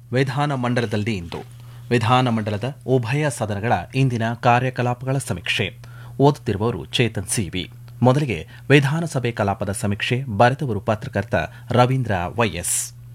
ವಿಧಾನಮಂಡಲದಲ್ಲಿ ಇಂದು ವಿಧಾನಮಂಡಲದ ಉಭಯ ಸದನಗಳ ಇಂದಿನ ಕಾರ್ಯಕಲಾಪಗಳ ಸಮೀಕ್ಷೆ ಓದುತ್ತಿರುವವರು ಚೇತನ್ ಸಿವಿ ಮೊದಲಿಗೆ ವಿಧಾನಸಭೆ ಕಲಾಪದ ಸಮೀಕ್ಷೆ ಬರೆದವರು ಪತ್ರಕರ್ತ ರವೀಂದ್ರ ವೈಎಸ್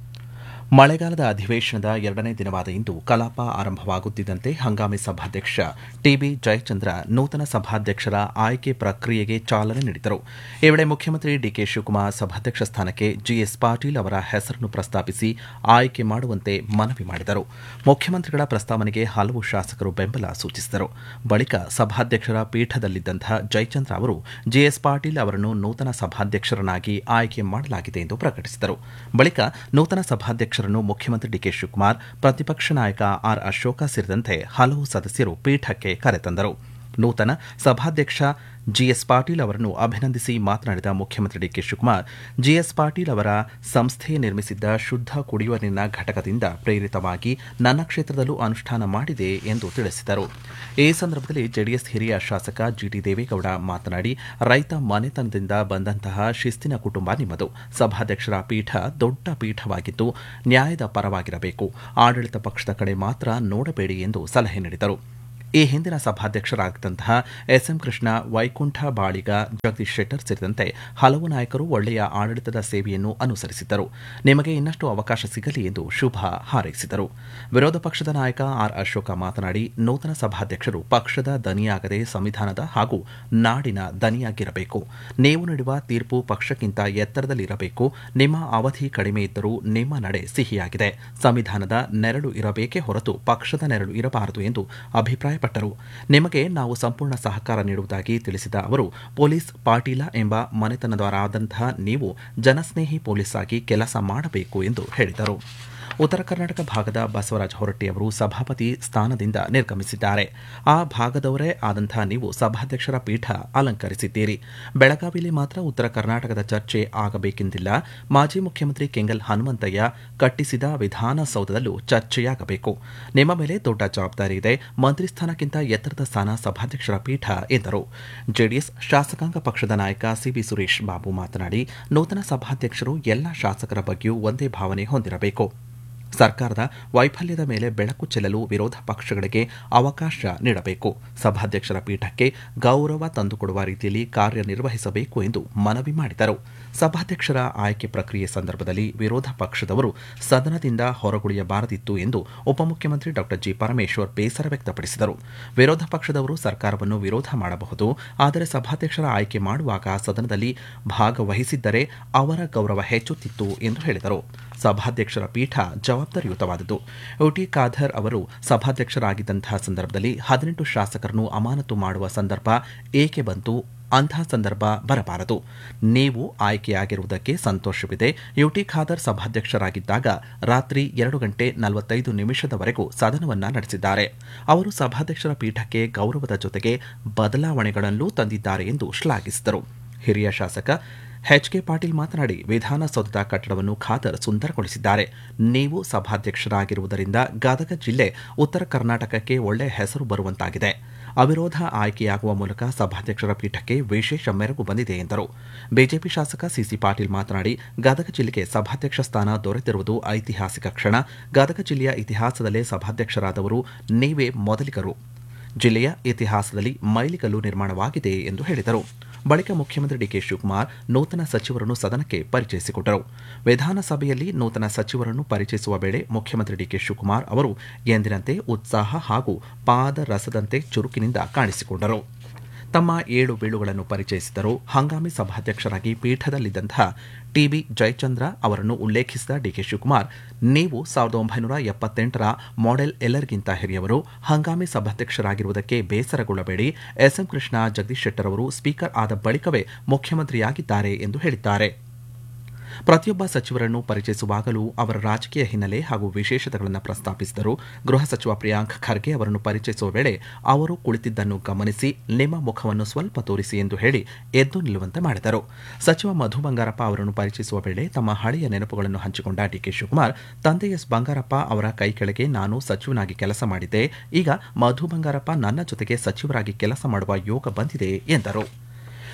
ಮಳೆಗಾಲದ ಅಧಿವೇಶನದ ಎರಡನೇ ದಿನವಾದ ಇಂದು ಕಲಾಪ ಆರಂಭವಾಗುತ್ತಿದ್ದಂತೆ ಹಂಗಾಮಿ ಸಭಾಧ್ಯಕ್ಷ ಟಿಬಿ ಜಯಚಂದ್ರ ನೂತನ ಸಭಾಧ್ಯಕ್ಷರ ಆಯ್ಕೆ ಪ್ರಕ್ರಿಯೆಗೆ ಚಾಲನೆ ನೀಡಿದರು ಈ ವೇಳೆ ಮುಖ್ಯಮಂತ್ರಿ ಡಿಕೆ ಶಿವಕುಮಾರ್ ಸಭಾಧ್ಯಕ್ಷ ಸ್ಥಾನಕ್ಕೆ ಜಿಎಸ್ ಪಾಟೀಲ್ ಅವರ ಹೆಸರನ್ನು ಪ್ರಸ್ತಾಪಿಸಿ ಆಯ್ಕೆ ಮಾಡುವಂತೆ ಮನವಿ ಮಾಡಿದರು ಮುಖ್ಯಮಂತ್ರಿಗಳ ಪ್ರಸ್ತಾವನೆಗೆ ಹಲವು ಶಾಸಕರು ಬೆಂಬಲ ಸೂಚಿಸಿದರು ಬಳಿಕ ಸಭಾಧ್ಯಕ್ಷರ ಪೀಠದಲ್ಲಿದ್ದಂತಹ ಜಯಚಂದ್ರ ಅವರು ಜಿಎಸ್ ಪಾಟೀಲ್ ಅವರನ್ನು ನೂತನ ಸಭಾಧ್ಯಕ್ಷರನ್ನಾಗಿ ಆಯ್ಕೆ ಮಾಡಲಾಗಿದೆ ಎಂದು ಪ್ರಕಟಿಸಿದರು ಬಳಿಕ ನೂತನ ಸಭಾಧ್ಯಕ್ಷ ಮುಖ್ಯಮಂತ್ರಿ ಡಿಕೆ ಶಿವಕುಮಾರ್ ಪ್ರತಿಪಕ್ಷ ನಾಯಕ ಆರ್ ಅಶೋಕ ಸೇರಿದಂತೆ ಹಲವು ಸದಸ್ಯರು ಪೀಠಕ್ಕೆ ಕರೆತಂದರು ನೂತನ ಸಭಾಧ್ಯಕ್ಷ ಜಿಎಸ್ ಪಾಟೀಲ್ ಅವರನ್ನು ಅಭಿನಂದಿಸಿ ಮಾತನಾಡಿದ ಮುಖ್ಯಮಂತ್ರಿ ಡಿಕೆ ಶಿವಕುಮಾರ್ ಜಿಎಸ್ ಪಾಟೀಲ್ ಅವರ ಸಂಸ್ಥೆ ನಿರ್ಮಿಸಿದ್ದ ಶುದ್ಧ ಕುಡಿಯುವ ನೀರಿನ ಘಟಕದಿಂದ ಪ್ರೇರಿತವಾಗಿ ನನ್ನ ಕ್ಷೇತ್ರದಲ್ಲೂ ಅನುಷ್ಠಾನ ಮಾಡಿದೆ ಎಂದು ತಿಳಿಸಿದರು ಈ ಸಂದರ್ಭದಲ್ಲಿ ಜೆಡಿಎಸ್ ಹಿರಿಯ ಶಾಸಕ ಜಿಟಿ ದೇವೇಗೌಡ ಮಾತನಾಡಿ ರೈತ ಮನೆತನದಿಂದ ಬಂದಂತಹ ಶಿಸ್ತಿನ ಕುಟುಂಬ ನಿಮ್ಮದು ಸಭಾಧ್ಯಕ್ಷರ ಪೀಠ ದೊಡ್ಡ ಪೀಠವಾಗಿದ್ದು ನ್ಯಾಯದ ಪರವಾಗಿರಬೇಕು ಆಡಳಿತ ಪಕ್ಷದ ಕಡೆ ಮಾತ್ರ ನೋಡಬೇಡಿ ಎಂದು ಸಲಹೆ ನೀಡಿದರು ಈ ಹಿಂದಿನ ಸಭಾಧ್ಯಕ್ಷರಾಗಿದ್ದಂತಹ ಎಸ್ಎಂ ಕೃಷ್ಣ ವೈಕುಂಠ ಬಾಳಿಗ ಜಗದೀಶ್ ಶೆಟ್ಟರ್ ಸೇರಿದಂತೆ ಹಲವು ನಾಯಕರು ಒಳ್ಳೆಯ ಆಡಳಿತದ ಸೇವೆಯನ್ನು ಅನುಸರಿಸಿದ್ದರು ನಿಮಗೆ ಇನ್ನಷ್ಟು ಅವಕಾಶ ಸಿಗಲಿ ಎಂದು ಶುಭ ಹಾರೈಸಿದರು ವಿರೋಧ ಪಕ್ಷದ ನಾಯಕ ಆರ್ ಅಶೋಕ ಮಾತನಾಡಿ ನೂತನ ಸಭಾಧ್ಯಕ್ಷರು ಪಕ್ಷದ ದನಿಯಾಗದೆ ಸಂವಿಧಾನದ ಹಾಗೂ ನಾಡಿನ ದನಿಯಾಗಿರಬೇಕು ನೀವು ನೀಡುವ ತೀರ್ಪು ಪಕ್ಷಕ್ಕಿಂತ ಎತ್ತರದಲ್ಲಿರಬೇಕು ನಿಮ್ಮ ಅವಧಿ ಕಡಿಮೆ ಇದ್ದರೂ ನಿಮ್ಮ ನಡೆ ಸಿಹಿಯಾಗಿದೆ ಸಂವಿಧಾನದ ನೆರಳು ಇರಬೇಕೇ ಹೊರತು ಪಕ್ಷದ ನೆರಳು ಇರಬಾರದು ಎಂದು ಅಭಿಪ್ರಾಯಪಟ್ಟರು ನಿಮಗೆ ನಾವು ಸಂಪೂರ್ಣ ಸಹಕಾರ ನೀಡುವುದಾಗಿ ತಿಳಿಸಿದ ಅವರು ಪೊಲೀಸ್ ಪಾಟೀಲ ಎಂಬ ಮನೆತನದವರಾದಂತಹ ನೀವು ಜನಸ್ನೇಹಿ ಪೊಲೀಸ್ ಆಗಿ ಕೆಲಸ ಮಾಡಬೇಕು ಎಂದು ಹೇಳಿದರು ಉತ್ತರ ಕರ್ನಾಟಕ ಭಾಗದ ಬಸವರಾಜ ಹೊರಟ್ಟಿ ಅವರು ಸಭಾಪತಿ ಸ್ಥಾನದಿಂದ ನಿರ್ಗಮಿಸಿದ್ದಾರೆ ಆ ಭಾಗದವರೇ ಆದಂತಹ ನೀವು ಸಭಾಧ್ಯಕ್ಷರ ಪೀಠ ಅಲಂಕರಿಸಿದ್ದೀರಿ ಬೆಳಗಾವಿಯಲ್ಲಿ ಮಾತ್ರ ಉತ್ತರ ಕರ್ನಾಟಕದ ಚರ್ಚೆ ಆಗಬೇಕೆಂದಿಲ್ಲ ಮಾಜಿ ಮುಖ್ಯಮಂತ್ರಿ ಕೆಂಗಲ್ ಹನುಮಂತಯ್ಯ ಕಟ್ಟಿಸಿದ ವಿಧಾನಸೌಧದಲ್ಲೂ ಚರ್ಚೆಯಾಗಬೇಕು ನಿಮ್ಮ ಮೇಲೆ ದೊಡ್ಡ ಜವಾಬ್ದಾರಿ ಇದೆ ಮಂತ್ರಿ ಸ್ಥಾನಕ್ಕಿಂತ ಎತ್ತರದ ಸ್ಥಾನ ಸಭಾಧ್ಯಕ್ಷರ ಪೀಠ ಎಂದರು ಜೆಡಿಎಸ್ ಶಾಸಕಾಂಗ ಪಕ್ಷದ ನಾಯಕ ಸಿಬಿ ಸುರೇಶ್ ಬಾಬು ಮಾತನಾಡಿ ನೂತನ ಸಭಾಧ್ಯಕ್ಷರು ಎಲ್ಲ ಶಾಸಕರ ಬಗ್ಗೆಯೂ ಒಂದೇ ಭಾವನೆ ಹೊಂದಿರಬೇಕು ಸರ್ಕಾರದ ವೈಫಲ್ಯದ ಮೇಲೆ ಬೆಳಕು ಚೆಲ್ಲಲು ವಿರೋಧ ಪಕ್ಷಗಳಿಗೆ ಅವಕಾಶ ನೀಡಬೇಕು ಸಭಾಧ್ಯಕ್ಷರ ಪೀಠಕ್ಕೆ ಗೌರವ ತಂದುಕೊಡುವ ರೀತಿಯಲ್ಲಿ ಕಾರ್ಯನಿರ್ವಹಿಸಬೇಕು ಎಂದು ಮನವಿ ಮಾಡಿದರು ಸಭಾಧ್ಯಕ್ಷರ ಆಯ್ಕೆ ಪ್ರಕ್ರಿಯೆ ಸಂದರ್ಭದಲ್ಲಿ ವಿರೋಧ ಪಕ್ಷದವರು ಸದನದಿಂದ ಹೊರಗುಳಿಯಬಾರದಿತ್ತು ಎಂದು ಉಪಮುಖ್ಯಮಂತ್ರಿ ಡಾ ಜಿ ಪರಮೇಶ್ವರ್ ಬೇಸರ ವ್ಯಕ್ತಪಡಿಸಿದರು ವಿರೋಧ ಪಕ್ಷದವರು ಸರ್ಕಾರವನ್ನು ವಿರೋಧ ಮಾಡಬಹುದು ಆದರೆ ಸಭಾಧ್ಯಕ್ಷರ ಆಯ್ಕೆ ಮಾಡುವಾಗ ಸದನದಲ್ಲಿ ಭಾಗವಹಿಸಿದ್ದರೆ ಅವರ ಗೌರವ ಹೆಚ್ಚುತ್ತಿತ್ತು ಎಂದು ಹೇಳಿದರು ಸಭಾಧ್ಯಕ್ಷರ ಪೀಠ ಜವಾಬ್ದಾರಿಯುತವಾದದ್ದು ಯುಟಿ ಖಾದರ್ ಅವರು ಸಭಾಧ್ಯಕ್ಷರಾಗಿದ್ದಂತಹ ಸಂದರ್ಭದಲ್ಲಿ ಹದಿನೆಂಟು ಶಾಸಕರನ್ನು ಅಮಾನತು ಮಾಡುವ ಸಂದರ್ಭ ಏಕೆ ಬಂತು ಅಂತಹ ಸಂದರ್ಭ ಬರಬಾರದು ನೀವು ಆಯ್ಕೆಯಾಗಿರುವುದಕ್ಕೆ ಸಂತೋಷವಿದೆ ಯುಟಿ ಖಾದರ್ ಸಭಾಧ್ಯಕ್ಷರಾಗಿದ್ದಾಗ ರಾತ್ರಿ ಎರಡು ಗಂಟೆ ನಲವತ್ತೈದು ನಿಮಿಷದವರೆಗೂ ಸದನವನ್ನ ನಡೆಸಿದ್ದಾರೆ ಅವರು ಸಭಾಧ್ಯಕ್ಷರ ಪೀಠಕ್ಕೆ ಗೌರವದ ಜೊತೆಗೆ ಬದಲಾವಣೆಗಳನ್ನೂ ತಂದಿದ್ದಾರೆ ಎಂದು ಶ್ಲಾಘಿಸಿದರು ಹಿರಿಯ ಶಾಸಕ ಎಚ್ಕೆ ಪಾಟೀಲ್ ಮಾತನಾಡಿ ವಿಧಾನಸೌಧದ ಕಟ್ಟಡವನ್ನು ಖಾದರ್ ಸುಂದರಗೊಳಿಸಿದ್ದಾರೆ ನೀವು ಸಭಾಧ್ಯಕ್ಷರಾಗಿರುವುದರಿಂದ ಗದಗ ಜಿಲ್ಲೆ ಉತ್ತರ ಕರ್ನಾಟಕಕ್ಕೆ ಒಳ್ಳೆಯ ಹೆಸರು ಬರುವಂತಾಗಿದೆ ಅವಿರೋಧ ಆಯ್ಕೆಯಾಗುವ ಮೂಲಕ ಸಭಾಧ್ಯಕ್ಷರ ಪೀಠಕ್ಕೆ ವಿಶೇಷ ಮೆರುಗು ಬಂದಿದೆ ಎಂದರು ಬಿಜೆಪಿ ಶಾಸಕ ಸಿಸಿ ಪಾಟೀಲ್ ಮಾತನಾಡಿ ಗದಗ ಜಿಲ್ಲೆಗೆ ಸಭಾಧ್ಯಕ್ಷ ಸ್ಥಾನ ದೊರೆತಿರುವುದು ಐತಿಹಾಸಿಕ ಕ್ಷಣ ಗದಗ ಜಿಲ್ಲೆಯ ಇತಿಹಾಸದಲ್ಲೇ ಸಭಾಧ್ಯಕ್ಷರಾದವರು ನೀವೇ ಮೊದಲಿಗರು ಜಿಲ್ಲೆಯ ಇತಿಹಾಸದಲ್ಲಿ ಮೈಲಿಗಲ್ಲು ನಿರ್ಮಾಣವಾಗಿದೆ ಎಂದು ಹೇಳಿದರು ಬಳಿಕ ಮುಖ್ಯಮಂತ್ರಿ ಡಿಕೆ ಶಿವಕುಮಾರ್ ನೂತನ ಸಚಿವರನ್ನು ಸದನಕ್ಕೆ ಪರಿಚಯಿಸಿಕೊಟ್ಟರು ವಿಧಾನಸಭೆಯಲ್ಲಿ ನೂತನ ಸಚಿವರನ್ನು ಪರಿಚಯಿಸುವ ವೇಳೆ ಮುಖ್ಯಮಂತ್ರಿ ಡಿಕೆ ಶಿವಕುಮಾರ್ ಅವರು ಎಂದಿನಂತೆ ಉತ್ಸಾಹ ಹಾಗೂ ಪಾದರಸದಂತೆ ಚುರುಕಿನಿಂದ ಕಾಣಿಸಿಕೊಂಡರು ತಮ್ಮ ಏಳು ಬೀಳುಗಳನ್ನು ಪರಿಚಯಿಸಿದರು ಹಂಗಾಮಿ ಸಭಾಧ್ಯಕ್ಷರಾಗಿ ಪೀಠದಲ್ಲಿದ್ದಂತಹ ಟಿಬಿ ಜಯಚಂದ್ರ ಅವರನ್ನು ಉಲ್ಲೇಖಿಸಿದ ಡಿಕೆ ಶಿವಕುಮಾರ್ ನೀವು ಸಾವಿರದ ಒಂಬೈನೂರ ಎಪ್ಪತ್ತೆಂಟರ ಮಾಡೆಲ್ ಎಲ್ಲರಿಗಿಂತ ಹಿರಿಯವರು ಹಂಗಾಮಿ ಸಭಾಧ್ಯಕ್ಷರಾಗಿರುವುದಕ್ಕೆ ಬೇಸರಗೊಳ್ಳಬೇಡಿ ಎಸ್ಎಂ ಕೃಷ್ಣ ಜಗದೀಶ್ ಶೆಟ್ಟರ್ ಅವರು ಸ್ಪೀಕರ್ ಆದ ಬಳಿಕವೇ ಮುಖ್ಯಮಂತ್ರಿಯಾಗಿದ್ದಾರೆ ಎಂದು ಹೇಳಿದ್ದಾರೆ ಪ್ರತಿಯೊಬ್ಬ ಸಚಿವರನ್ನು ಪರಿಚಯಿಸುವಾಗಲೂ ಅವರ ರಾಜಕೀಯ ಹಿನ್ನೆಲೆ ಹಾಗೂ ವಿಶೇಷತೆಗಳನ್ನು ಪ್ರಸ್ತಾಪಿಸಿದರು ಗೃಹ ಸಚಿವ ಪ್ರಿಯಾಂಕ್ ಖರ್ಗೆ ಅವರನ್ನು ಪರಿಚಯಿಸುವ ವೇಳೆ ಅವರು ಕುಳಿತಿದ್ದನ್ನು ಗಮನಿಸಿ ನಿಮ್ಮ ಮುಖವನ್ನು ಸ್ವಲ್ಪ ತೋರಿಸಿ ಎಂದು ಹೇಳಿ ಎದ್ದು ನಿಲ್ಲುವಂತೆ ಮಾಡಿದರು ಸಚಿವ ಮಧು ಬಂಗಾರಪ್ಪ ಅವರನ್ನು ಪರಿಚಯಿಸುವ ವೇಳೆ ತಮ್ಮ ಹಳೆಯ ನೆನಪುಗಳನ್ನು ಹಂಚಿಕೊಂಡ ಡಿಕೆ ಶಿವಕುಮಾರ್ ತಂದೆ ಎಸ್ ಬಂಗಾರಪ್ಪ ಅವರ ಕೈ ಕೆಳಗೆ ನಾನು ಸಚಿವನಾಗಿ ಕೆಲಸ ಮಾಡಿದ್ದೆ ಈಗ ಮಧು ಬಂಗಾರಪ್ಪ ನನ್ನ ಜೊತೆಗೆ ಸಚಿವರಾಗಿ ಕೆಲಸ ಮಾಡುವ ಯೋಗ ಬಂದಿದೆ ಎಂದರು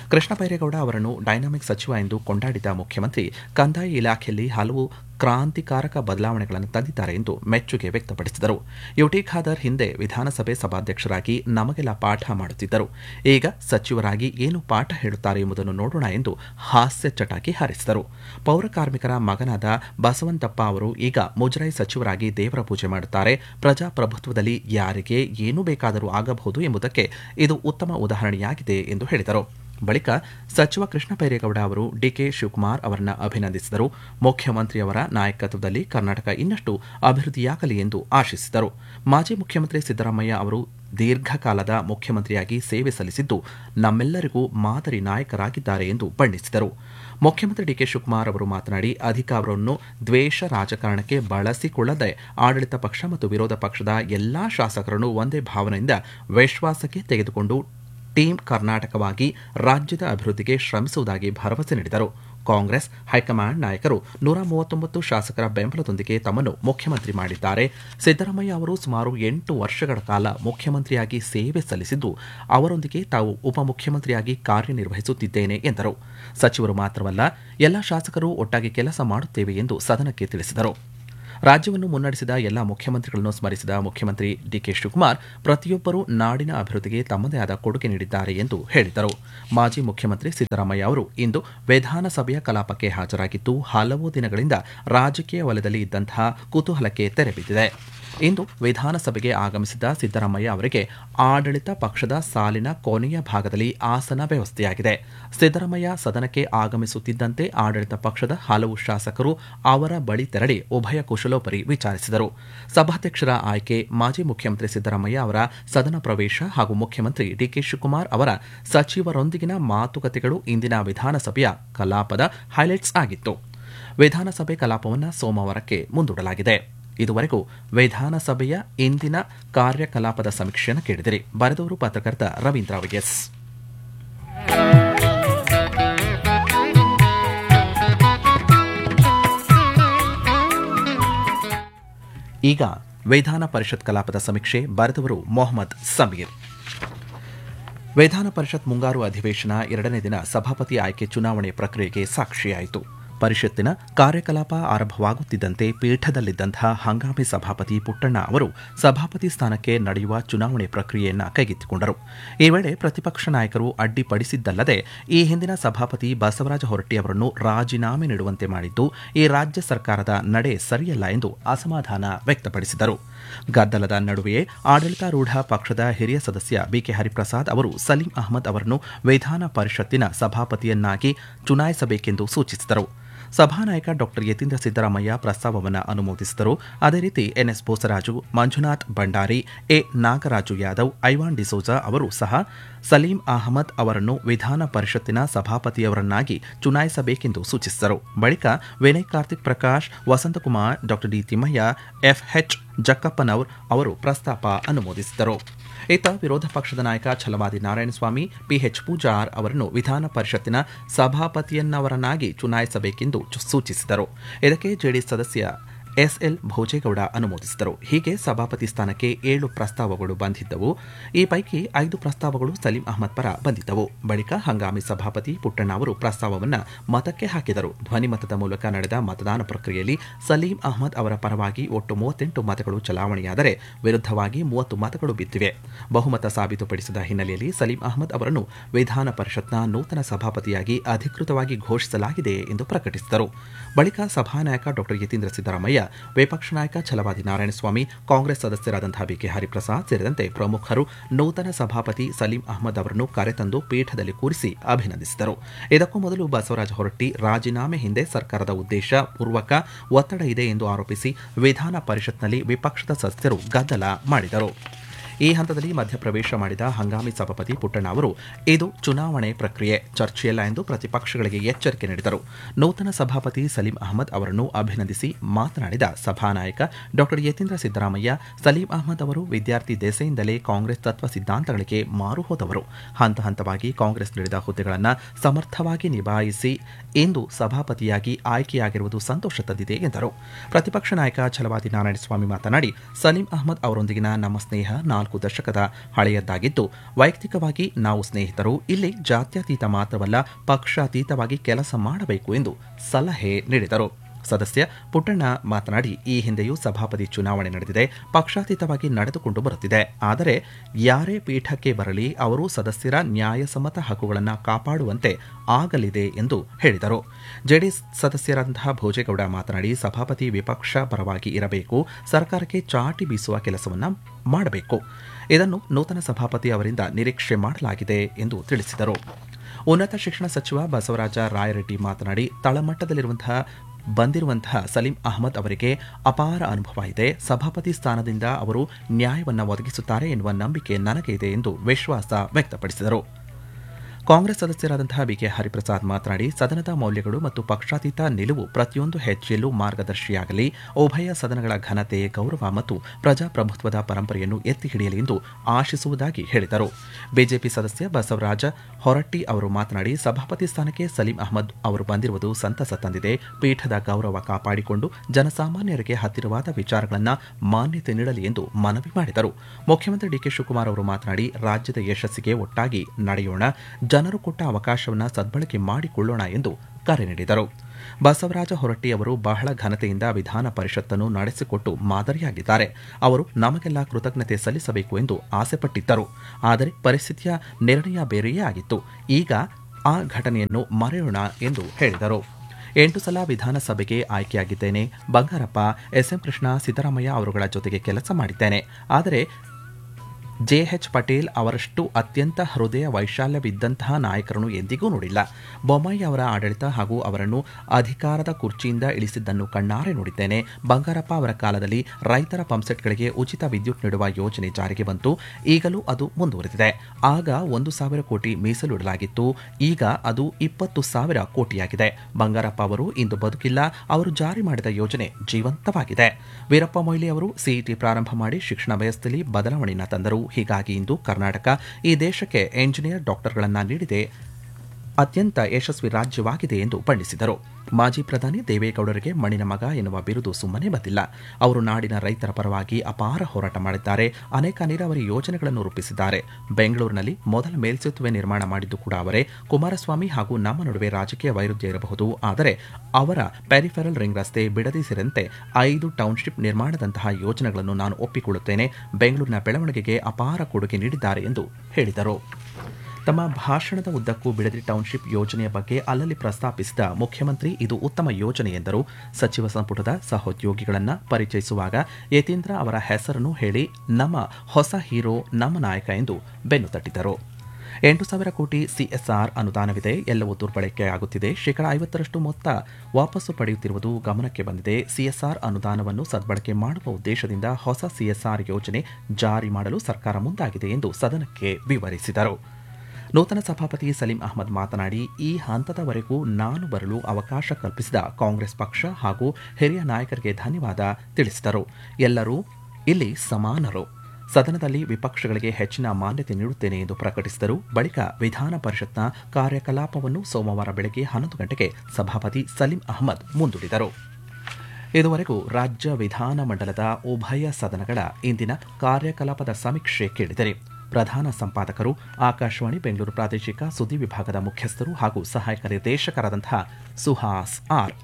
ಕೃಷ್ಣ ಬೈರೇಗೌಡ ಅವರನ್ನು ಡೈನಾಮಿಕ್ ಸಚಿವ ಎಂದು ಕೊಂಡಾಡಿದ ಮುಖ್ಯಮಂತ್ರಿ ಕಂದಾಯ ಇಲಾಖೆಯಲ್ಲಿ ಹಲವು ಕ್ರಾಂತಿಕಾರಕ ಬದಲಾವಣೆಗಳನ್ನು ತಂದಿದ್ದಾರೆ ಎಂದು ಮೆಚ್ಚುಗೆ ವ್ಯಕ್ತಪಡಿಸಿದರು ಯುಟಿ ಖಾದರ್ ಹಿಂದೆ ವಿಧಾನಸಭೆ ಸಭಾಧ್ಯಕ್ಷರಾಗಿ ನಮಗೆಲ್ಲ ಪಾಠ ಮಾಡುತ್ತಿದ್ದರು ಈಗ ಸಚಿವರಾಗಿ ಏನು ಪಾಠ ಹೇಳುತ್ತಾರೆ ಎಂಬುದನ್ನು ನೋಡೋಣ ಎಂದು ಹಾಸ್ಯ ಚಟಾಕಿ ಹಾರಿಸಿದರು ಪೌರ ಕಾರ್ಮಿಕರ ಮಗನಾದ ಬಸವಂತಪ್ಪ ಅವರು ಈಗ ಮುಜರಾಯಿ ಸಚಿವರಾಗಿ ದೇವರ ಪೂಜೆ ಮಾಡುತ್ತಾರೆ ಪ್ರಜಾಪ್ರಭುತ್ವದಲ್ಲಿ ಯಾರಿಗೆ ಏನು ಬೇಕಾದರೂ ಆಗಬಹುದು ಎಂಬುದಕ್ಕೆ ಇದು ಉತ್ತಮ ಉದಾಹರಣೆಯಾಗಿದೆ ಎಂದು ಹೇಳಿದರು ಬಳಿಕ ಸಚಿವ ಕೃಷ್ಣ ಬೈರೇಗೌಡ ಅವರು ಡಿಕೆ ಶಿವಕುಮಾರ್ ಅವರನ್ನ ಅಭಿನಂದಿಸಿದರು ಮುಖ್ಯಮಂತ್ರಿಯವರ ನಾಯಕತ್ವದಲ್ಲಿ ಕರ್ನಾಟಕ ಇನ್ನಷ್ಟು ಅಭಿವೃದ್ಧಿಯಾಗಲಿ ಎಂದು ಆಶಿಸಿದರು ಮಾಜಿ ಮುಖ್ಯಮಂತ್ರಿ ಸಿದ್ದರಾಮಯ್ಯ ಅವರು ದೀರ್ಘಕಾಲದ ಮುಖ್ಯಮಂತ್ರಿಯಾಗಿ ಸೇವೆ ಸಲ್ಲಿಸಿದ್ದು ನಮ್ಮೆಲ್ಲರಿಗೂ ಮಾದರಿ ನಾಯಕರಾಗಿದ್ದಾರೆ ಎಂದು ಬಣ್ಣಿಸಿದರು ಮುಖ್ಯಮಂತ್ರಿ ಡಿಕೆ ಶಿವಕುಮಾರ್ ಅವರು ಮಾತನಾಡಿ ಅಧಿಕಾರವನ್ನು ದ್ವೇಷ ರಾಜಕಾರಣಕ್ಕೆ ಬಳಸಿಕೊಳ್ಳದೆ ಆಡಳಿತ ಪಕ್ಷ ಮತ್ತು ವಿರೋಧ ಪಕ್ಷದ ಎಲ್ಲಾ ಶಾಸಕರನ್ನು ಒಂದೇ ಭಾವನೆಯಿಂದ ವಿಶ್ವಾಸಕ್ಕೆ ತೆಗೆದುಕೊಂಡು ಟೀಮ್ ಕರ್ನಾಟಕವಾಗಿ ರಾಜ್ಯದ ಅಭಿವೃದ್ಧಿಗೆ ಶ್ರಮಿಸುವುದಾಗಿ ಭರವಸೆ ನೀಡಿದರು ಕಾಂಗ್ರೆಸ್ ಹೈಕಮಾಂಡ್ ನಾಯಕರು ನೂರ ಮೂವತ್ತೊಂಬತ್ತು ಶಾಸಕರ ಬೆಂಬಲದೊಂದಿಗೆ ತಮ್ಮನ್ನು ಮುಖ್ಯಮಂತ್ರಿ ಮಾಡಿದ್ದಾರೆ ಸಿದ್ದರಾಮಯ್ಯ ಅವರು ಸುಮಾರು ಎಂಟು ವರ್ಷಗಳ ಕಾಲ ಮುಖ್ಯಮಂತ್ರಿಯಾಗಿ ಸೇವೆ ಸಲ್ಲಿಸಿದ್ದು ಅವರೊಂದಿಗೆ ತಾವು ಉಪಮುಖ್ಯಮಂತ್ರಿಯಾಗಿ ಕಾರ್ಯನಿರ್ವಹಿಸುತ್ತಿದ್ದೇನೆ ಎಂದರು ಸಚಿವರು ಮಾತ್ರವಲ್ಲ ಎಲ್ಲ ಶಾಸಕರು ಒಟ್ಟಾಗಿ ಕೆಲಸ ಮಾಡುತ್ತೇವೆ ಎಂದು ಸದನಕ್ಕೆ ತಿಳಿಸಿದರು ರಾಜ್ಯವನ್ನು ಮುನ್ನಡೆಸಿದ ಎಲ್ಲ ಮುಖ್ಯಮಂತ್ರಿಗಳನ್ನು ಸ್ಮರಿಸಿದ ಮುಖ್ಯಮಂತ್ರಿ ಡಿಕೆ ಶಿವಕುಮಾರ್ ಪ್ರತಿಯೊಬ್ಬರೂ ನಾಡಿನ ಅಭಿವೃದ್ಧಿಗೆ ತಮ್ಮದೇ ಆದ ಕೊಡುಗೆ ನೀಡಿದ್ದಾರೆ ಎಂದು ಹೇಳಿದರು ಮಾಜಿ ಮುಖ್ಯಮಂತ್ರಿ ಸಿದ್ದರಾಮಯ್ಯ ಅವರು ಇಂದು ವಿಧಾನಸಭೆಯ ಕಲಾಪಕ್ಕೆ ಹಾಜರಾಗಿದ್ದು ಹಲವು ದಿನಗಳಿಂದ ರಾಜಕೀಯ ವಲಯದಲ್ಲಿ ಇದ್ದಂತಹ ಕುತೂಹಲಕ್ಕೆ ತೆರೆಬಿದ್ದಿದೆ ಇಂದು ವಿಧಾನಸಭೆಗೆ ಆಗಮಿಸಿದ ಸಿದ್ದರಾಮಯ್ಯ ಅವರಿಗೆ ಆಡಳಿತ ಪಕ್ಷದ ಸಾಲಿನ ಕೊನೆಯ ಭಾಗದಲ್ಲಿ ಆಸನ ವ್ಯವಸ್ಥೆಯಾಗಿದೆ ಸಿದ್ದರಾಮಯ್ಯ ಸದನಕ್ಕೆ ಆಗಮಿಸುತ್ತಿದ್ದಂತೆ ಆಡಳಿತ ಪಕ್ಷದ ಹಲವು ಶಾಸಕರು ಅವರ ಬಳಿ ತೆರಳಿ ಉಭಯ ಕುಶಲೋಪರಿ ವಿಚಾರಿಸಿದರು ಸಭಾಧ್ಯಕ್ಷರ ಆಯ್ಕೆ ಮಾಜಿ ಮುಖ್ಯಮಂತ್ರಿ ಸಿದ್ದರಾಮಯ್ಯ ಅವರ ಸದನ ಪ್ರವೇಶ ಹಾಗೂ ಮುಖ್ಯಮಂತ್ರಿ ಡಿಕೆ ಶಿವಕುಮಾರ್ ಅವರ ಸಚಿವರೊಂದಿಗಿನ ಮಾತುಕತೆಗಳು ಇಂದಿನ ವಿಧಾನಸಭೆಯ ಕಲಾಪದ ಹೈಲೈಟ್ಸ್ ಆಗಿತ್ತು ವಿಧಾನಸಭೆ ಕಲಾಪವನ್ನು ಸೋಮವಾರಕ್ಕೆ ಮುಂದೂಡಲಾಗಿದೆ ಇದುವರೆಗೂ ವಿಧಾನಸಭೆಯ ಇಂದಿನ ಕಾರ್ಯಕಲಾಪದ ಸಮೀಕ್ಷೆಯನ್ನು ಕೇಳಿದಿರಿ ಬರೆದವರು ಪತ್ರಕರ್ತ ರವೀಂದ್ರ ವೈಎಸ್ ಈಗ ವಿಧಾನ ಪರಿಷತ್ ಕಲಾಪದ ಸಮೀಕ್ಷೆ ಬರೆದವರು ಮೊಹಮ್ಮದ್ ಸಮೀರ್ ವಿಧಾನ ಪರಿಷತ್ ಮುಂಗಾರು ಅಧಿವೇಶನ ಎರಡನೇ ದಿನ ಸಭಾಪತಿ ಆಯ್ಕೆ ಚುನಾವಣೆ ಪ್ರಕ್ರಿಯೆಗೆ ಸಾಕ್ಷಿಯಾಯಿತು ಪರಿಷತ್ತಿನ ಕಾರ್ಯಕಲಾಪ ಆರಂಭವಾಗುತ್ತಿದ್ದಂತೆ ಪೀಠದಲ್ಲಿದ್ದಂತಹ ಹಂಗಾಮಿ ಸಭಾಪತಿ ಪುಟ್ಟಣ್ಣ ಅವರು ಸಭಾಪತಿ ಸ್ಥಾನಕ್ಕೆ ನಡೆಯುವ ಚುನಾವಣೆ ಪ್ರಕ್ರಿಯೆಯನ್ನು ಕೈಗೆತ್ತಿಕೊಂಡರು ಈ ವೇಳೆ ಪ್ರತಿಪಕ್ಷ ನಾಯಕರು ಅಡ್ಡಿಪಡಿಸಿದ್ದಲ್ಲದೆ ಈ ಹಿಂದಿನ ಸಭಾಪತಿ ಬಸವರಾಜ ಹೊರಟ್ಟಿ ಅವರನ್ನು ರಾಜೀನಾಮೆ ನೀಡುವಂತೆ ಮಾಡಿದ್ದು ಈ ರಾಜ್ಯ ಸರ್ಕಾರದ ನಡೆ ಸರಿಯಲ್ಲ ಎಂದು ಅಸಮಾಧಾನ ವ್ಯಕ್ತಪಡಿಸಿದರು ಗದ್ದಲದ ನಡುವೆಯೇ ಆಡಳಿತಾರೂಢ ಪಕ್ಷದ ಹಿರಿಯ ಸದಸ್ಯ ಬಿಕೆ ಹರಿಪ್ರಸಾದ್ ಅವರು ಸಲೀಂ ಅಹಮದ್ ಅವರನ್ನು ವಿಧಾನ ಪರಿಷತ್ತಿನ ಸಭಾಪತಿಯನ್ನಾಗಿ ಚುನಾಯಿಸಬೇಕೆಂದು ಸೂಚಿಸಿದರು ಸಭಾನಾಯಕ ಡಾಕ್ಟರ್ ಯತೀಂದ್ರ ಸಿದ್ದರಾಮಯ್ಯ ಪ್ರಸ್ತಾವವನ್ನು ಅನುಮೋದಿಸಿದರು ಅದೇ ರೀತಿ ಎನ್ಎಸ್ ಬೋಸರಾಜು ಮಂಜುನಾಥ್ ಭಂಡಾರಿ ಎ ನಾಗರಾಜು ಯಾದವ್ ಐವಾನ್ ಡಿಸೋಜಾ ಅವರು ಸಹ ಸಲೀಂ ಅಹಮದ್ ಅವರನ್ನು ವಿಧಾನ ಪರಿಷತ್ತಿನ ಸಭಾಪತಿಯವರನ್ನಾಗಿ ಚುನಾಯಿಸಬೇಕೆಂದು ಸೂಚಿಸಿದರು ಬಳಿಕ Vinay Karthik Prakash Vasanthakumar doctor D Thimmaiah F H Jakkappanavar ಅವರು ಪ್ರಸ್ತಾಪ ಅನುಮೋದಿಸಿದರು ಇತ್ತ ವಿರೋಧ ಪಕ್ಷದ ನಾಯಕ ಛಲವಾದಿ ನಾರಾಯಣಸ್ವಾಮಿ ಪಿಎಚ್ ಪೂಜಾರ್ ಅವರನ್ನು ವಿಧಾನ ಪರಿಷತ್ತಿನ ಸಭಾಪತಿಯನ್ನವರನ್ನಾಗಿ ಚುನಾಯಿಸಬೇಕೆಂದು ಸೂಚಿಸಿದರು ಇದಕ್ಕೆ ಜೆಡಿಎಸ್ ಸದಸ್ಯ ಎಸ್ಎಲ್ ಭೋಜೇಗೌಡ ಅನುಮೋದಿಸಿದರು ಹೀಗೆ ಸಭಾಪತಿ ಸ್ಥಾನಕ್ಕೆ ಏಳು ಪ್ರಸ್ತಾವಗಳು ಬಂದಿದ್ದವು ಈ ಪೈಕಿ ಐದು ಪ್ರಸ್ತಾವಗಳು ಸಲೀಂ ಅಹಮದ್ ಪರ ಬಂದಿದ್ದವು ಬಳಿಕ ಹಂಗಾಮಿ ಸಭಾಪತಿ ಪುಟ್ಟಣ್ಣ ಅವರು ಪ್ರಸ್ತಾವವನ್ನು ಮತಕ್ಕೆ ಹಾಕಿದರು ಧ್ವನಿಮತದ ಮೂಲಕ ನಡೆದ ಮತದಾನ ಪ್ರಕ್ರಿಯೆಯಲ್ಲಿ ಸಲೀಂ ಅಹಮದ್ ಅವರ ಪರವಾಗಿ ಒಟ್ಟು ಮೂವತ್ತೆಂಟು ಮತಗಳು ಚಲಾವಣೆಯಾದರೆ ವಿರುದ್ಧವಾಗಿ ಮೂವತ್ತು ಮತಗಳು ಬಿದ್ದಿವೆ ಬಹುಮತ ಸಾಬೀತುಪಡಿಸಿದ ಹಿನ್ನೆಲೆಯಲ್ಲಿ ಸಲೀಂ ಅಹಮದ್ ಅವರನ್ನು ವಿಧಾನ ಪರಿಷತ್ನ ನೂತನ ಸಭಾಪತಿಯಾಗಿ ಅಧಿಕೃತವಾಗಿ ಘೋಷಿಸಲಾಗಿದೆ ಎಂದು ಪ್ರಕಟಿಸಿದರು ಬಳಿಕ ಸಭಾನಾಯಕ ಡಾಕ್ಟರ್ ಯತೀಂದ್ರ ಸಿದ್ದರಾಮಯ್ಯ ವಿಪಕ್ಷ ನಾಯಕ ಛಲವಾದಿ ನಾರಾಯಣಸ್ವಾಮಿ ಕಾಂಗ್ರೆಸ್ ಸದಸ್ಯರಾದಂತಹ ಬಿಕೆ ಹರಿಪ್ರಸಾದ್ ಸೇರಿದಂತೆ ಪ್ರಮುಖರು ನೂತನ ಸಭಾಪತಿ ಸಲೀಂ ಅಹಮದ್ ಅವರನ್ನು ಕರೆತಂದು ಪೀಠದಲ್ಲಿ ಕೂರಿಸಿ ಅಭಿನಂದಿಸಿದರು ಇದಕ್ಕೂ ಮೊದಲು ಬಸವರಾಜ ಹೊರಟ್ಟಿ ರಾಜೀನಾಮೆ ಹಿಂದೆ ಸರ್ಕಾರದ ಉದ್ದೇಶ ಪೂರ್ವಕ ಒತ್ತಡ ಇದೆ ಎಂದು ಆರೋಪಿಸಿ ವಿಧಾನ ಪರಿಷತ್ನಲ್ಲಿ ವಿಪಕ್ಷದ ಸದಸ್ಯರು ಗದ್ದಲ ಮಾಡಿದರು ಈ ಹಂತದಲ್ಲಿ ಮಧ್ಯಪ್ರವೇಶ ಮಾಡಿದ ಹಂಗಾಮಿ ಸಭಾಪತಿ ಪುಟ್ಟಣ್ಣ ಅವರು ಇದು ಚುನಾವಣೆ ಪ್ರಕ್ರಿಯೆ ಚರ್ಚೆಯಲ್ಲ ಎಂದು ಪ್ರತಿಪಕ್ಷಗಳಿಗೆ ಎಚ್ಚರಿಕೆ ನೀಡಿದರು ನೂತನ ಸಭಾಪತಿ ಸಲೀಂ ಅಹಮದ್ ಅವರನ್ನು ಅಭಿನಂದಿಸಿ ಮಾತನಾಡಿದ ಸಭಾನಾಯಕ ಡಾಕ್ಟರ್ ಯತೀಂದ್ರ ಸಿದ್ದರಾಮಯ್ಯ ಸಲೀಂ ಅಹಮದ್ ಅವರು ವಿದ್ಯಾರ್ಥಿ ದೆಸೆಯಿಂದಲೇ ಕಾಂಗ್ರೆಸ್ ತತ್ವ ಸಿದ್ಧಾಂತಗಳಿಗೆ ಮಾರು ಹೋದವರು ಹಂತ ಹಂತವಾಗಿ ಕಾಂಗ್ರೆಸ್ ನೀಡಿದ ಹುದ್ದೆಗಳನ್ನು ಸಮರ್ಥವಾಗಿ ನಿಭಾಯಿಸಿ ಇಂದು ಸಭಾಪತಿಯಾಗಿ ಆಯ್ಕೆಯಾಗಿರುವುದು ಸಂತೋಷ ತಂದಿದೆ ಎಂದರು ಪ್ರತಿಪಕ್ಷ ನಾಯಕ ಛಲವಾದಿ ನಾರಾಯಣಸ್ವಾಮಿ ಮಾತನಾಡಿ ಸಲೀಂ ಅಹಮದ್ ಅವರೊಂದಿಗಿನ ನಮ್ಮ ಸ್ನೇಹ ನಾಲ್ಕು ನಾಲ್ಕು ದಶಕದ ಹಳೆಯದ್ದಾಗಿದ್ದು ವೈಯಕ್ತಿಕವಾಗಿ ನಾವು ಸ್ನೇಹಿತರು ಇಲ್ಲಿ ಜಾತ್ಯತೀತ ಮಾತ್ರವಲ್ಲ ಪಕ್ಷಾತೀತವಾಗಿ ಕೆಲಸ ಮಾಡಬೇಕು ಎಂದು ಸಲಹೆ ನೀಡಿದರು ಸದಸ್ಯ ಪುಟ್ಟಣ್ಣ ಮಾತನಾಡಿ ಈ ಹಿಂದೆಯೂ ಸಭಾಪತಿ ಚುನಾವಣೆ ನಡೆದಿದೆ ಪಕ್ಷಾತೀತವಾಗಿ ನಡೆದುಕೊಂಡು ಬರುತ್ತಿದೆ ಆದರೆ ಯಾರೇ ಪೀಠಕ್ಕೆ ಬರಲಿ ಅವರು ಸದಸ್ಯರ ನ್ಯಾಯಸಮ್ಮತ ಹಕ್ಕುಗಳನ್ನು ಕಾಪಾಡುವಂತೆ ಆಗಲಿದೆ ಎಂದು ಹೇಳಿದರು ಜೆಡಿಎಸ್ ಸದಸ್ಯರಾದಂತಹ ಭೋಜೇಗೌಡ ಮಾತನಾಡಿ ಸಭಾಪತಿ ವಿಪಕ್ಷ ಪರವಾಗಿ ಇರಬೇಕು ಸರ್ಕಾರಕ್ಕೆ ಚಾಟಿ ಬೀಸುವ ಕೆಲಸವನ್ನ ಮಾಡಬೇಕು ಇದನ್ನು ನೂತನ ಸಭಾಪತಿ ಅವರಿಂದ ನಿರೀಕ್ಷೆ ಮಾಡಲಾಗಿದೆ ಎಂದು ತಿಳಿಸಿದರು ಉನ್ನತ ಶಿಕ್ಷಣ ಸಚಿವ ಬಸವರಾಜ ರಾಯರೆಡ್ಡಿ ಮಾತನಾಡಿ ತಳಮಟ್ಟದಲ್ಲಿರುವಂತಹ ಬಂದಿರುವಂತಹ ಸಲೀಂ ಅಹಮದ್ ಅವರಿಗೆ ಅಪಾರ ಅನುಭವ ಇದೆ ಸಭಾಪತಿ ಸ್ಥಾನದಿಂದ ಅವರು ನ್ಯಾಯವನ್ನು ಒದಗಿಸುತ್ತಾರೆ ಎನ್ನುವ ನಂಬಿಕೆ ನನಗೆ ಇದೆ ಎಂದು ವಿಶ್ವಾಸ ವ್ಯಕ್ತಪಡಿಸಿದರು ಕಾಂಗ್ರೆಸ್ ಸದಸ್ಯರಾದಂತಹ ಬಿಕೆ ಹರಿಪ್ರಸಾದ್ ಮಾತನಾಡಿ ಸದನದ ಮೌಲ್ಯಗಳು ಮತ್ತು ಪಕ್ಷಾತೀತ ನಿಲುವು ಪ್ರತಿಯೊಂದು ಹೆಜ್ಜೆಯಲ್ಲೂ ಮಾರ್ಗದರ್ಶಿಯಾಗಲಿ ಉಭಯ ಸದನಗಳ ಘನತೆ ಗೌರವ ಮತ್ತು ಪ್ರಜಾಪ್ರಭುತ್ವದ ಪರಂಪರೆಯನ್ನು ಎತ್ತಿ ಹಿಡಿಯಲಿ ಎಂದು ಆಶಿಸುವುದಾಗಿ ಹೇಳಿದರು ಬಿಜೆಪಿ ಸದಸ್ಯ ಬಸವರಾಜ ಹೊರಟ್ಟಿ ಅವರು ಮಾತನಾಡಿ ಸಭಾಪತಿ ಸ್ಥಾನಕ್ಕೆ ಸಲೀಂ ಅಹಮದ್ ಅವರು ಬಂದಿರುವುದು ಸಂತಸ ತಂದಿದೆ ಪೀಠದ ಗೌರವ ಕಾಪಾಡಿಕೊಂಡು ಜನಸಾಮಾನ್ಯರಿಗೆ ಹತ್ತಿರವಾದ ವಿಚಾರಗಳನ್ನು ಮಾನ್ಯತೆ ನೀಡಲಿ ಎಂದು ಮನವಿ ಮಾಡಿದರು ಮುಖ್ಯಮಂತ್ರಿ ಡಿಕೆ ಶಿವಕುಮಾರ್ ಅವರು ಮಾತನಾಡಿ ರಾಜ್ಯದ ಯಶಸ್ಸಿಗೆ ಒಟ್ಟಾಗಿ ನಡೆಯೋಣ ಜನರು ಕೊಟ್ಟ ಅವಕಾಶವನ್ನು ಸದ್ಬಳಕೆ ಮಾಡಿಕೊಳ್ಳೋಣ ಎಂದು ಕರೆ ನೀಡಿದರು ಬಸವರಾಜ ಹೊರಟ್ಟಿ ಅವರು ಬಹಳ ಘನತೆಯಿಂದ ವಿಧಾನ ಪರಿಷತ್ತನ್ನು ನಡೆಸಿಕೊಟ್ಟು ಮಾದರಿಯಾಗಿದ್ದಾರೆ ಅವರು ನಮಗೆಲ್ಲ ಕೃತಜ್ಞತೆ ಸಲ್ಲಿಸಬೇಕು ಎಂದು ಆಸೆಪಟ್ಟಿದ್ದರು ಆದರೆ ಪರಿಸ್ಥಿತಿಯ ನಿರ್ಣಯ ಬೇರೆಯೇ ಆಗಿತ್ತು ಈಗ ಆ ಘಟನೆಯನ್ನು ಮರೆಯೋಣ ಎಂದು ಹೇಳಿದರು ಎಂಟು ಸಲ ವಿಧಾನಸಭೆಗೆ ಆಯ್ಕೆಯಾಗಿದ್ದೇನೆ ಬಂಗಾರಪ್ಪ ಎಸ್ಎಂ ಕೃಷ್ಣ ಸಿದ್ದರಾಮಯ್ಯ ಅವರುಗಳ ಜೊತೆಗೆ ಕೆಲಸ ಮಾಡಿದ್ದೇನೆ ಆದರೆ ಜೆಎಚ್ ಪಟೇಲ್ ಅವರಷ್ಟು ಅತ್ಯಂತ ಹೃದಯ ವೈಶಾಲ್ಯವಿದ್ದಂತಹ ನಾಯಕರನ್ನು ಎಂದಿಗೂ ನೋಡಿಲ್ಲ ಬೊಮ್ಮಾಯಿ ಅವರ ಆಡಳಿತ ಹಾಗೂ ಅವರನ್ನು ಅಧಿಕಾರದ ಕುರ್ಚಿಯಿಂದ ಇಳಿಸಿದ್ದನ್ನು ಕಣ್ಣಾರೆ ನೋಡಿದ್ದೇನೆ ಬಂಗಾರಪ್ಪ ಅವರ ಕಾಲದಲ್ಲಿ ರೈತರ ಪಂಪ್ಸೆಟ್ಗಳಿಗೆ ಉಚಿತ ವಿದ್ಯುತ್ ನೀಡುವ ಯೋಜನೆ ಜಾರಿಗೆ ಬಂತು ಈಗಲೂ ಅದು ಮುಂದುವರೆದಿದೆ ಆಗ ಒಂದು ಸಾವಿರ ಕೋಟಿ ಮೀಸಲಿಡಲಾಗಿತ್ತು ಈಗ ಅದು ಇಪ್ಪತ್ತು ಸಾವಿರ ಕೋಟಿಯಾಗಿದೆ ಬಂಗಾರಪ್ಪ ಅವರು ಇಂದು ಬದುಕಿಲ್ಲ ಅವರು ಜಾರಿ ಮಾಡಿದ ಯೋಜನೆ ಜೀವಂತವಾಗಿದೆ ವೀರಪ್ಪ ಮೊಯ್ಲಿ ಅವರು ಸಿಇಟಿ ಪ್ರಾರಂಭ ಮಾಡಿ ಶಿಕ್ಷಣ ವ್ಯವಸ್ಥೆಯಲ್ಲಿ ಬದಲಾವಣೆಯನ್ನು ತಂದರು ಹೀಗಾಗಿ ಇಂದು ಕರ್ನಾಟಕ ಈ ದೇಶಕ್ಕೆ ಎಂಜಿನಿಯರ್ ಡಾಕ್ಟರ್ಗಳನ್ನು ನೀಡಿದೆ ಅತ್ಯಂತ ಯಶಸ್ವಿ ರಾಜ್ಯವಾಗಿದೆ ಎಂದು ಬಣ್ಣಿಸಿದರು ಮಾಜಿ ಪ್ರಧಾನಿ ದೇವೇಗೌಡರಿಗೆ ಮಣ್ಣಿನ ಮಗ ಎನ್ನುವ ಬಿರುದು ಸುಮ್ಮನೆ ಬಂದಿಲ್ಲ ಅವರು ನಾಡಿನ ರೈತರ ಪರವಾಗಿ ಅಪಾರ ಹೋರಾಟ ಮಾಡಿದ್ದಾರೆ ಅನೇಕ ನೀರಾವರಿ ಯೋಜನೆಗಳನ್ನು ರೂಪಿಸಿದ್ದಾರೆ ಬೆಂಗಳೂರಿನಲ್ಲಿ ಮೊದಲ ಮೇಲ್ಸೇತುವೆ ನಿರ್ಮಾಣ ಮಾಡಿದ್ದು ಕೂಡ ಅವರೇ ಕುಮಾರಸ್ವಾಮಿ ಹಾಗೂ ನಮ್ಮ ನಡುವೆ ರಾಜಕೀಯ ವೈರುಧ್ಯ ಇರಬಹುದು ಆದರೆ ಅವರ ಪೆರಿಫೆರಲ್ ರಿಂಗ್ ರಸ್ತೆ ಬಿಡದಿ ಸೇರಿದಂತೆ ಐದು ಟೌನ್ಶಿಪ್ ನಿರ್ಮಾಣದಂತಹ ಯೋಜನೆಗಳನ್ನು ನಾನು ಒಪ್ಪಿಕೊಳ್ಳುತ್ತೇನೆ ಬೆಂಗಳೂರಿನ ಬೆಳವಣಿಗೆಗೆ ಅಪಾರ ಕೊಡುಗೆ ನೀಡಿದ್ದಾರೆ ಎಂದು ಹೇಳಿದರು ತಮ್ಮ ಭಾಷಣದ ಉದ್ದಕ್ಕೂ ಬಿಡದಿ ಟೌನ್ಶಿಪ್ ಯೋಜನೆಯ ಬಗ್ಗೆ ಅಲ್ಲಲ್ಲಿ ಪ್ರಸ್ತಾಪಿಸಿದ ಮುಖ್ಯಮಂತ್ರಿ ಇದು ಉತ್ತಮ ಯೋಜನೆ ಎಂದರು ಸಚಿವ ಸಂಪುಟದ ಸಹೋದ್ಯೋಗಿಗಳನ್ನು ಪರಿಚಯಿಸುವಾಗ ಯತೀಂದ್ರ ಅವರ ಹೆಸರನ್ನು ಹೇಳಿ ನಮ್ಮ ಹೊಸ ಹೀರೋ ನಮ್ಮ ನಾಯಕ ಎಂದು ಬೆನ್ನು ತಟ್ಟಿದರು ಎಂಟು ಸಾವಿರ ಕೋಟಿ ಸಿಎಸ್ಆರ್ ಅನುದಾನವಿದೆ ಎಲ್ಲವೂ ದುರ್ಬಳಕೆಯಾಗುತ್ತಿದೆ ಶೇಕಡ ಐವತ್ತರಷ್ಟು ಮೊತ್ತ ವಾಪಸ್ಸು ಪಡೆಯುತ್ತಿರುವುದು ಗಮನಕ್ಕೆ ಬಂದಿದೆ ಸಿಎಸ್ಆರ್ ಅನುದಾನವನ್ನು ಸದ್ಬಳಕೆ ಮಾಡುವ ಉದ್ದೇಶದಿಂದ ಹೊಸ ಸಿಎಸ್ಆರ್ ಯೋಜನೆ ಜಾರಿ ಮಾಡಲು ಸರ್ಕಾರ ಮುಂದಾಗಿದೆ ಎಂದು ಸದನಕ್ಕೆ ವಿವರಿಸಿದರು ನೂತನ ಸಭಾಪತಿ ಸಲೀಂ ಅಹಮದ್ ಮಾತನಾಡಿ ಈ ಹಂತದವರೆಗೂ ನಾನು ಬರಲು ಅವಕಾಶ ಕಲ್ಪಿಸಿದ ಕಾಂಗ್ರೆಸ್ ಪಕ್ಷ ಹಾಗೂ ಹಿರಿಯ ನಾಯಕರಿಗೆ ಧನ್ಯವಾದ ತಿಳಿಸಿದರು ಎಲ್ಲರೂ ಇಲ್ಲಿ ಸಮಾನರು ಸದನದಲ್ಲಿ ವಿಪಕ್ಷಗಳಿಗೆ ಹೆಚ್ಚಿನ ಮಾನ್ಯತೆ ನೀಡುತ್ತೇನೆ ಎಂದು ಪ್ರಕಟಿಸಿದರು ಬಳಿಕ ವಿಧಾನ ಪರಿಷತ್ನ ಕಾರ್ಯಕಲಾಪವನ್ನು ಸೋಮವಾರ ಬೆಳಗ್ಗೆ ಹನ್ನೊಂದು ಗಂಟೆಗೆ ಸಭಾಪತಿ ಸಲೀಂ ಅಹಮದ್ ಮುಂದೂಡಿದರು ಇದುವರೆಗೂ ರಾಜ್ಯ ವಿಧಾನಮಂಡಲದ ಉಭಯ ಸದನಗಳ ಇಂದಿನ ಕಾರ್ಯಕಲಾಪದ ಸಮೀಕ್ಷೆ ಕೇಳಿದರೆ ಪ್ರಧಾನ ಸಂಪಾದಕರು ಆಕಾಶವಾಣಿ ಬೆಂಗಳೂರು ಪ್ರಾದೇಶಿಕ ಸುದ್ದಿ ವಿಭಾಗದ ಮುಖ್ಯಸ್ಥರು ಹಾಗೂ ಸಹಾಯಕ ನಿರ್ದೇಶಕರಾದಂತಹ ಸುಹಾಸ್ ಆರ್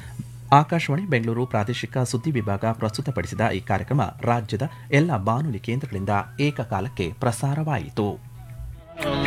ಆಕಾಶವಾಣಿ ಬೆಂಗಳೂರು ಪ್ರಾದೇಶಿಕ ಸುದ್ದಿ ವಿಭಾಗ ಪ್ರಸ್ತುತಪಡಿಸಿದ ಈ ಕಾರ್ಯಕ್ರಮ ರಾಜ್ಯದ ಎಲ್ಲ ಬಾನುಲಿ ಕೇಂದ್ರಗಳಿಂದ ಏಕಕಾಲಕ್ಕೆ ಪ್ರಸಾರವಾಯಿತು